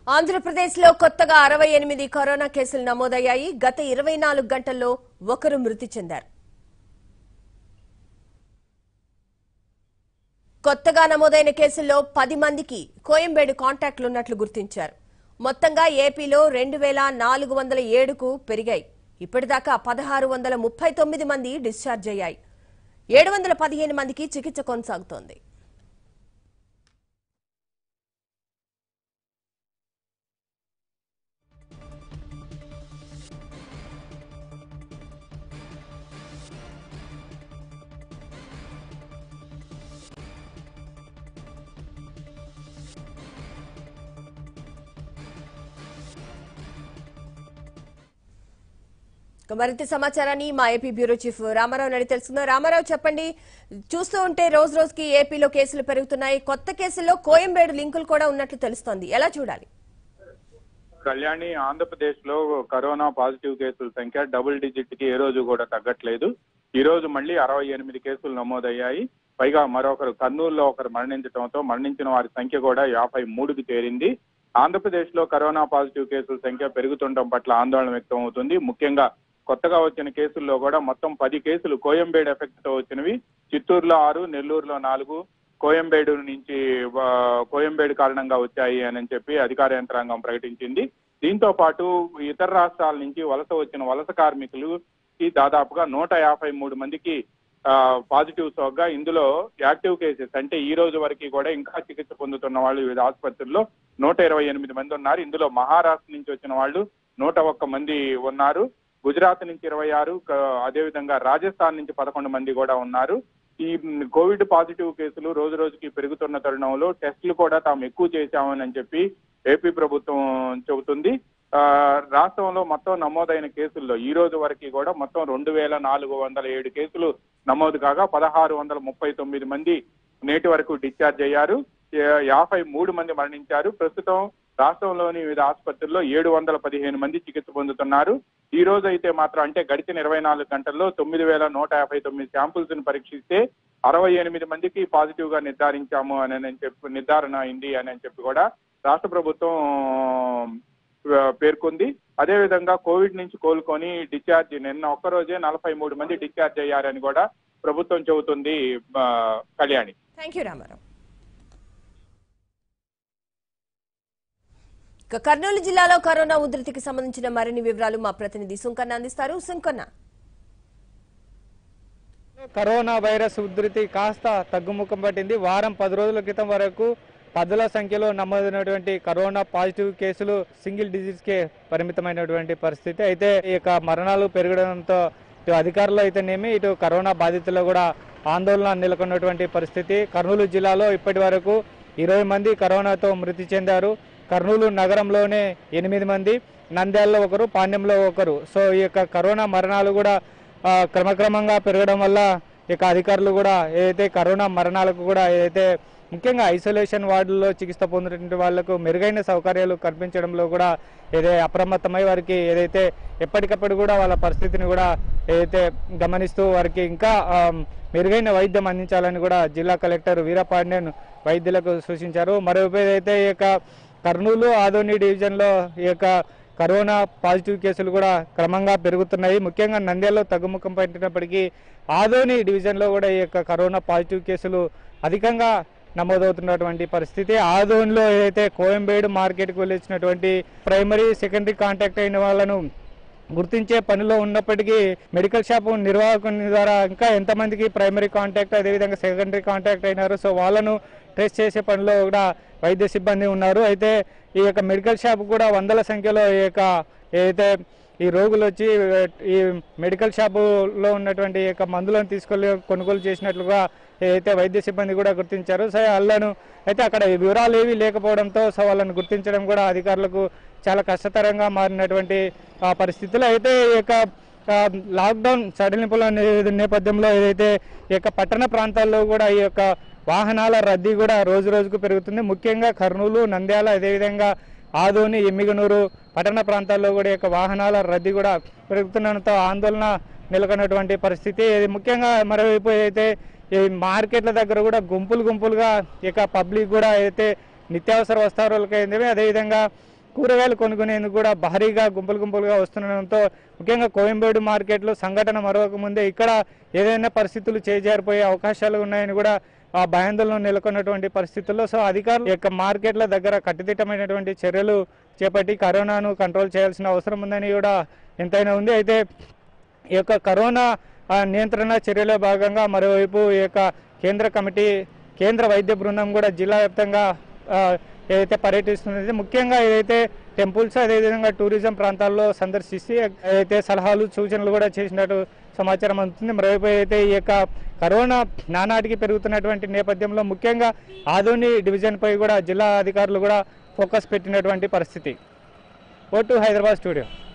ఆంధ్రప్రదేశ్లో కొత్తగా అరవై ఎనిమిది కరోనా కేసులు నమోదయ్యాయి గత ఇరవై నాలుగు గంటల్లో ఒకరు మృతి చెందారు కొత్తగా నమోదైన కేసుల్లో పది మందికి కోయంబేడు కాంటాక్ట్లు ఉన్నట్లు గుర్తించారు మొత్తంగా ఏపీలో రెండు వేల నాలుగు వందల ఏడుకు పెరిగాయి ఇప్పటిదాకా పదహారు వందల ముప్పై తొమ్మిది మంది డిశ్చార్జ్ అయ్యాయి ఏడు వందల పదిహేను మందికి చికిత్స కొనసాగుతోంది ఇక మరింత సమాచారాన్ని మా ఏపీ బ్యూరో చీఫ్ రామారావు నడి తెలుసుకుందాం రామారావు చెప్పండి చూస్తూ ఉంటే రోజు రోజుకి ఏపీలో కేసులు పెరుగుతున్నాయి కొత్త కేసుల్లో కోయంబేడు లింకులు కూడా ఉన్నట్లు తెలుస్తోంది ఎలా చూడాలి కళ్యాణి ఆంధ్రప్రదేశ్ లో కరోనా పాజిటివ్ కేసుల సంఖ్య డబుల్ డిజిట్ కి ఏ రోజు కూడా తగ్గట్లేదు ఈ రోజు మళ్ళీ అరవై ఎనిమిది కేసులు నమోదయ్యాయి పైగా మరొకరు కర్నూలులో ఒకరు మరణించడంతో మరణించిన వారి సంఖ్య కూడా యాభై మూడుకి చేరింది ఆంధ్రప్రదేశ్ లో కరోనా పాజిటివ్ కేసుల సంఖ్య పెరుగుతుండటం పట్ల ఆందోళన వ్యక్తం అవుతుంది ముఖ్యంగా కొత్తగా వచ్చిన కేసుల్లో కూడా మొత్తం పది కేసులు కోయంబేడు ఎఫెక్ట్ తో వచ్చినవి చిత్తూరులో ఆరు నెల్లూరులో నాలుగు కోయంబేడు నుంచి ఆ, కోయంబేడు కారణంగా వచ్చాయి అని చెప్పి అధికార యంత్రాంగం ప్రకటించింది దీంతో పాటు ఇతర రాష్ట్రాల నుంచి వలస వచ్చిన వలస కార్మికులుకి దాదాపుగా నూట యాభై మూడు మందికి పాజిటివ్ సోగ్గా ఇందులో యాక్టివ్ కేసెస్ అంటే ఈ రోజు వరకు కూడా ఇంకా చికిత్స పొందుతున్న వాళ్ళు వివిధ ఆసుపత్రుల్లో నూట ఇరవై ఎనిమిది మంది ఉన్నారు ఇందులో మహారాష్ట్ర నుంచి వచ్చిన వాళ్ళు నూట ఒక్క మంది ఉన్నారు గుజరాత్ నుంచి ఇరవై ఆరు క- అదేవిధంగా రాజస్థాన్ నుంచి పదకొండు మంది కూడా ఉన్నారు ఈ మ్, కోవిడ్ పాజిటివ్ కేసులు రోజు రోజుకి పెరుగుతున్న తరుణంలో టెస్టులు కూడా తాము ఎక్కువ చేశామని చెప్పి ఏపీ ప్రభుత్వం చెబుతుంది ఆ, రాష్ట్రంలో మొత్తం నమోదైన కేసుల్లో ఈ రోజు వరకు కూడా మొత్తం రెండు వేల నాలుగు వందల ఏడు కేసులు నమోదు కాగా పదహారు వందల ముప్పై తొమ్మిది మంది నేటి వరకు డిశ్చార్జ్ అయ్యారు యా- యాభై మూడు మంది మరణించారు ప్రస్తుతం రాష్ట్రంలోని వివిధ ఆసుపత్రుల్లో ఏడు వందల పదిహేను మంది చికిత్స పొందుతున్నారు ఈ రోజు అయితే మాత్రం అంటే గడిచిన ఇరవై నాలుగు గంటల్లో తొమ్మిది వేల నూట యాభై తొమ్మిది శాంపుల్స్ ని పరీక్షిస్తే అరవై ఎనిమిది మందికి పాజిటివ్ గా నిర్ధారించాము అని అని చెప్పి నిర్ధారణ అయింది అని అని చెప్పి కూడా రాష్ట్ర ప్రభుత్వం ఆ, పేర్కొంది అదేవిధంగా కోవిడ్ నుంచి కోలుకొని డిశ్చార్జ్ నిన్న ఒక్కరోజే నలభై మూడు మంది డిశ్చార్జ్ అయ్యారని కూడా ప్రభుత్వం చెబుతుంది ఆ, కళ్యాణి థ్యాంక్ యూ రామారావు ఇక కర్నూలు జిల్లాలో కరోనా ఉధృతికి సంబంధించిన మరిన్ని వివరాలు మా ప్రతినిధి సుంకన్న అందిస్తారు సుంకన్న కరోనా వైరస్ ఉధృతి కాస్త తగ్గుముఖం పట్టింది వారం పది రోజుల క్రితం వరకు పదుల సంఖ్యలో నమోదైనటువంటి కరోనా పాజిటివ్ కేసులు సింగిల్ డిజిట్స్ కే పరిమితమైనటువంటి పరిస్థితి అయితే ఈ యొక్క మరణాలు పెరగడంతో ఇటు అధికారులు అయితేనేమి ఇటు కరోనా బాధితులు కూడా ఆందోళన నెలకొన్నటువంటి పరిస్థితి కర్నూలు జిల్లాలో ఇప్పటి వరకు ఇరవై మంది కరోనాతో మృతి చెందారు కర్నూలు నగరంలోనే ఎనిమిది మంది నంద్యాలలో ఒకరు పాండ్యంలో ఒకరు సో ఈ యొక్క కరోనా మరణాలు కూడా ఆ, క్రమక్రమంగా పెరగడం వల్ల ఇక అధికారులు కూడా ఏదైతే కరోనా మరణాలకు కూడా ఏదైతే ముఖ్యంగా ఐసోలేషన్ వార్డుల్లో చికిత్స పొందినటువంటి వాళ్లకు మెరుగైన సౌకర్యాలు కల్పించడంలో కూడా ఏదైతే అప్రమత్తమై వారికి ఏదైతే ఎప్పటికప్పుడు కూడా వాళ్ళ పరిస్థితిని కూడా ఏదైతే గమనిస్తూ వారికి ఇంకా ఆ, మెరుగైన వైద్యం అందించాలని కూడా జిల్లా కలెక్టర్ వీరపాండ్యన్ వైద్యులకు సూచించారు మరోవైపు ఏదైతే ఈ యొక్క కర్నూలు ఆదోని డివిజన్లో ఈ యొక్క కరోనా పాజిటివ్ కేసులు కూడా క్రమంగా పెరుగుతున్నాయి ముఖ్యంగా నంద్యాలలో తగ్గుముఖం పట్టినప్పటికీ ఆదోని డివిజన్లో కూడా ఈ యొక్క కరోనా పాజిటివ్ కేసులు అధికంగా నమోదవుతున్నటువంటి పరిస్థితి ఆదోనిలో ఏదైతే కోయంబేడు మార్కెట్కి వెళ్ళొచ్చినటువంటి ప్రైమరీ సెకండరీ కాంటాక్ట్ అయిన వాళ్ళను గుర్తించే పనిలో ఉన్నప్పటికీ మెడికల్ షాప్ నిర్వాహకుని ద్వారా ఇంకా ఎంతమందికి ప్రైమరీ కాంటాక్ట్ అదేవిధంగా సెకండరీ కాంటాక్ట్ అయినారు సో వాళ్ళను ట్రేస్ చేసే పనిలో కూడా వైద్య సిబ్బంది ఉన్నారు అయితే ఈ యొక్క మెడికల్ షాప్ కూడా వందల సంఖ్యలో ఈ యొక్క ఏదైతే ఈ రోగులు వచ్చి ఈ మెడికల్ షాపులో ఉన్నటువంటి ఈ యొక్క మందులను తీసుకెళ్లి కొనుగోలు చేసినట్లుగా ఏదైతే వైద్య సిబ్బంది కూడా గుర్తించారు సో వాళ్ళను అయితే అక్కడ ఈ వివరాలు ఏవి లేకపోవడంతో సో వాళ్ళని గుర్తించడం కూడా అధికారులకు చాలా కష్టతరంగా మారినటువంటి ఆ, పరిస్థితులు అయితే ఈ యొక్క ఆ, లాక్డౌన్ సడలింపుల నే- నేపథ్యంలో ఏదైతే ఈ యొక్క పట్టణ ప్రాంతాల్లో కూడా ఈ యొక్క వాహనాల రద్దీ కూడా రోజు రోజుకు పెరుగుతుంది ముఖ్యంగా కర్నూలు నంద్యాల అదేవిధంగా ఆదోని ఎమ్మిగనూరు పట్టణ ప్రాంతాల్లో కూడా ఈ యొక్క వాహనాల రద్దీ కూడా పెరుగుతుండడంతో ఆందోళన నెలకొన్నటువంటి పరిస్థితి ఇది ముఖ్యంగా మరోవైపు అయితే ఈ మార్కెట్ల దగ్గర కూడా గుంపులు గుంపులుగా ఇక పబ్లిక్ కూడా అయితే నిత్యావసర వస్తువులకి అయింది అదేవిధంగా కూరగాయలు కొనుక్కునేందుకు కూడా భారీగా గుంపులు గుంపులుగా వస్తుండడంతో ముఖ్యంగా కోయంబేడు మార్కెట్లో సంఘటన మరొక ముందే ఇక్కడ ఏదైనా పరిస్థితులు చేజారిపోయే అవకాశాలు ఉన్నాయని కూడా ఆ భయాందోళన నెలకొన్నటువంటి పరిస్థితుల్లో సో అధికారులు ఈ యొక్క మార్కెట్ల దగ్గర కట్టుదిట్టమైనటువంటి చర్యలు చేపట్టి కరోనాను కంట్రోల్ చేయాల్సిన అవసరం ఉందని కూడా ఎంతైనా ఉంది అయితే ఈ యొక్క కరోనా ఆ, నియంత్రణ చర్యలో భాగంగా మరోవైపు ఈ యొక్క కేంద్ర కమిటీ కేంద్ర వైద్య బృందం కూడా జిల్లా వ్యాప్తంగా ఆ, ఏదైతే పర్యటిస్తున్నది ముఖ్యంగా ఏదైతే టెంపుల్స్ అదేవిధంగా టూరిజం ప్రాంతాల్లో సందర్శిస్తే ఏదైతే సలహాలు సూచనలు కూడా చేసినట్టు సమాచారం అందుతుంది మరోవైపు అయితే ఈ యొక్క కరోనా నానాటికి పెరుగుతున్నటువంటి నేపథ్యంలో ముఖ్యంగా ఆదోని డివిజన్పై కూడా జిల్లా అధికారులు కూడా ఫోకస్ పెట్టినటువంటి పరిస్థితి ఓటు హైదరాబాద్ స్టూడియో